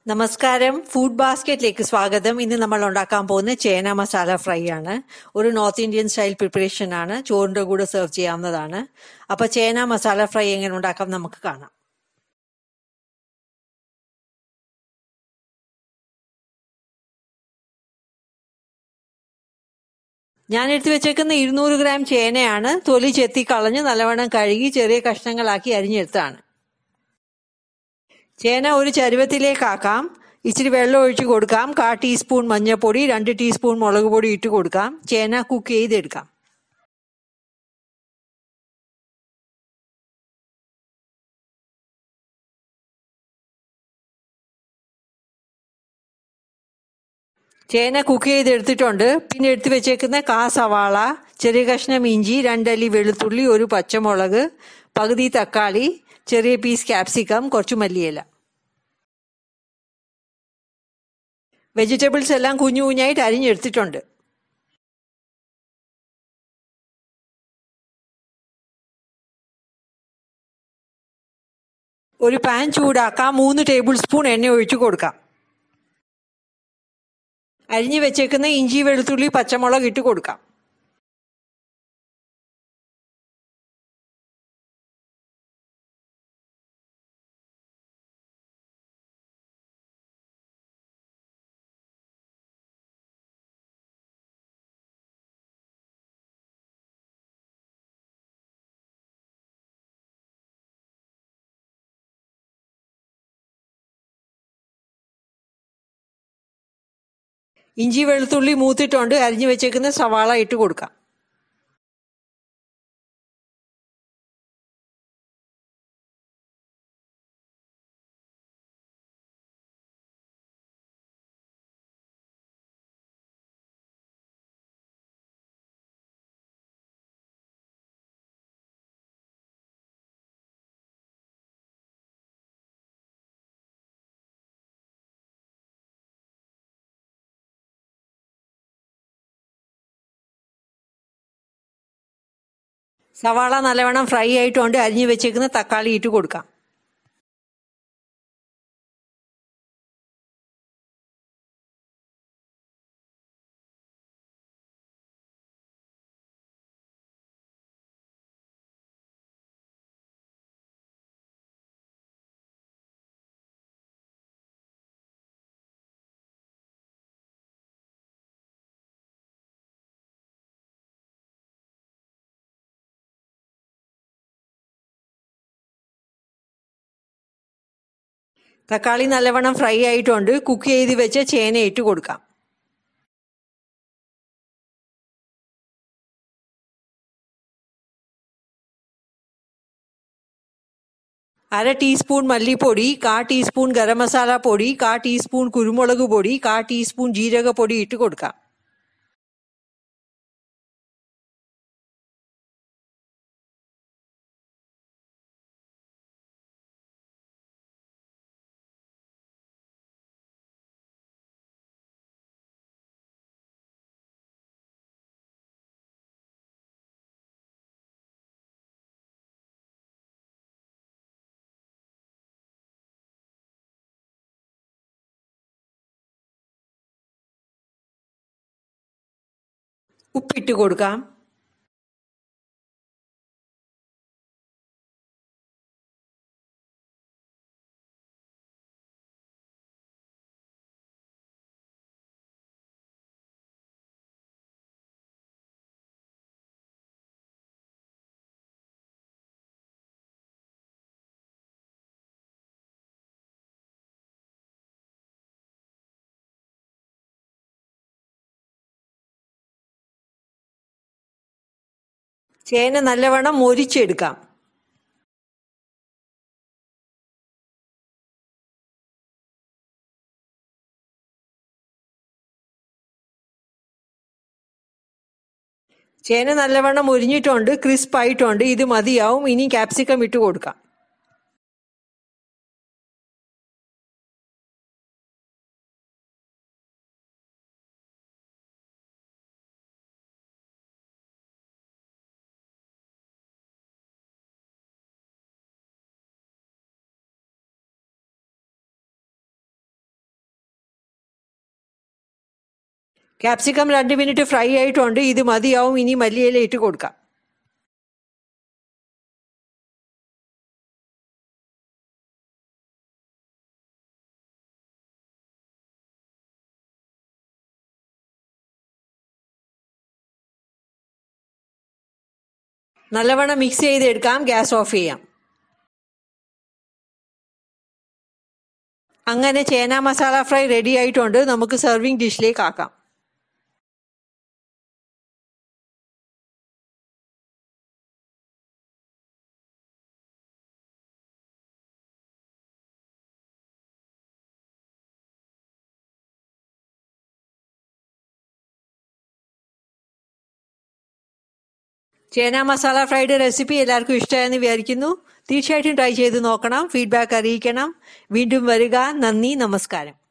നമസ്കാരം ഫുഡ് ബാസ്ക്കറ്റിലേക്ക് സ്വാഗതം ഇന്ന് നമ്മൾ ഉണ്ടാക്കാൻ പോകുന്ന ചേന മസാല ഫ്രൈ ആണ് ഒരു നോർത്ത് ഇന്ത്യൻ സ്റ്റൈൽ പ്രിപ്പറേഷൻ ആണ് ചോറിന്റെ കൂടെ സെർവ് ചെയ്യാവുന്നതാണ് അപ്പൊ ചേന മസാല ഫ്രൈ എങ്ങനെ ഉണ്ടാക്കാം നമുക്ക് കാണാം ഞാൻ എടുത്തു വെച്ചേക്കുന്ന ഇരുന്നൂറ് ഗ്രാം ചേനയാണ് തൊലി ചെത്തി കളഞ്ഞ് നല്ലവണ്ണം കഴുകി ചെറിയ കഷ്ണങ്ങളാക്കി അരിഞ്ഞെടുത്താണ് ചേന ഒരു ചരുവത്തിലേക്കാക്കാം ഇച്ചിരി വെള്ളം ഒഴിച്ച് കൊടുക്കാം കാ ടീസ്പൂൺ മഞ്ഞൾപ്പൊടി രണ്ട് ടീസ്പൂൺ മുളക് പൊടി ഇട്ട് കൊടുക്കാം ചേന കുക്ക് ചെയ്തെടുക്കാം ചേന കുക്ക് ചെയ്തെടുത്തിട്ടുണ്ട് പിന്നെ എടുത്തു വെച്ചേക്കുന്ന കാ സവാള ചെറിയ കഷ്ണം ഇഞ്ചി രണ്ടല്ലി വെളുത്തുള്ളി ഒരു പച്ചമുളക് പകുതി തക്കാളി ചെറിയ പീസ് ക്യാപ്സിക്കം കുറച്ച് മല്ലിയില വെജിറ്റബിൾസ് എല്ലാം കുഞ്ഞു കുഞ്ഞായിട്ട് അരിഞ്ഞെടുത്തിട്ടുണ്ട് ഒരു പാൻ ചൂടാക്കാം മൂന്ന് ടേബിൾ സ്പൂൺ എണ്ണ ഒഴിച്ചു കൊടുക്കാം അരിഞ്ഞു വെച്ചേക്കുന്ന ഇഞ്ചി വെളുത്തുള്ളി പച്ചമുളക് ഇട്ട് കൊടുക്കാം ഇഞ്ചി വെളുത്തുള്ളി മൂത്തിട്ടുണ്ട് അരിഞ്ഞു വെച്ചേക്കുന്ന സവാള ഇട്ട് കൊടുക്കാം സവാള നല്ലവണ്ണം ഫ്രൈ ആയിട്ടുണ്ട് അരിഞ്ഞു വെച്ചേക്കുന്ന തക്കാളി ഇട്ട് കൊടുക്കാം തക്കാളി നല്ലവണ്ണം ഫ്രൈ ആയിട്ടുണ്ട് കുക്ക് ചെയ്ത് വെച്ച് ചേന ഇട്ട് കൊടുക്കാം അര ടീസ്പൂൺ മല്ലിപ്പൊടി കാ ടീസ്പൂൺ ഗരം മസാല പൊടി കാ ടീസ്പൂൺ കുരുമുളക് പൊടി കാ ടീസ്പൂൺ ജീരകപ്പൊടി ഇട്ട് കൊടുക്കാം ഉപ്പിട്ട് കൊടുക്കാം ചേന നല്ലവണ്ണം മൊരിച്ചെടുക്കാം ചേന നല്ലവണ്ണം മുരിഞ്ഞിട്ടുണ്ട് ക്രിസ്പ് ആയിട്ടുണ്ട് ഇത് മതിയാവും ഇനി ക്യാപ്സിക്കം ഇട്ട് കൊടുക്കാം ക്യാപ്സിക്കം രണ്ട് മിനിറ്റ് ഫ്രൈ ആയിട്ടുണ്ട് ഇത് മതിയാവും ഇനി മല്ലിയില ഇട്ട് കൊടുക്കാം നല്ലവണ്ണം മിക്സ് ചെയ്തെടുക്കാം ഗ്യാസ് ഓഫ് ചെയ്യാം അങ്ങനെ ചേന മസാല ഫ്രൈ റെഡി ആയിട്ടുണ്ട് നമുക്ക് സെർവിങ് ഡിഷിലേക്ക് ആക്കാം ചേന മസാല ഫ്രൈഡ് റെസിപ്പി എല്ലാവർക്കും ഇഷ്ടമായെന്ന് വിചാരിക്കുന്നു തീർച്ചയായിട്ടും ട്രൈ ചെയ്ത് നോക്കണം ഫീഡ്ബാക്ക് അറിയിക്കണം വീണ്ടും വരിക നന്ദി നമസ്കാരം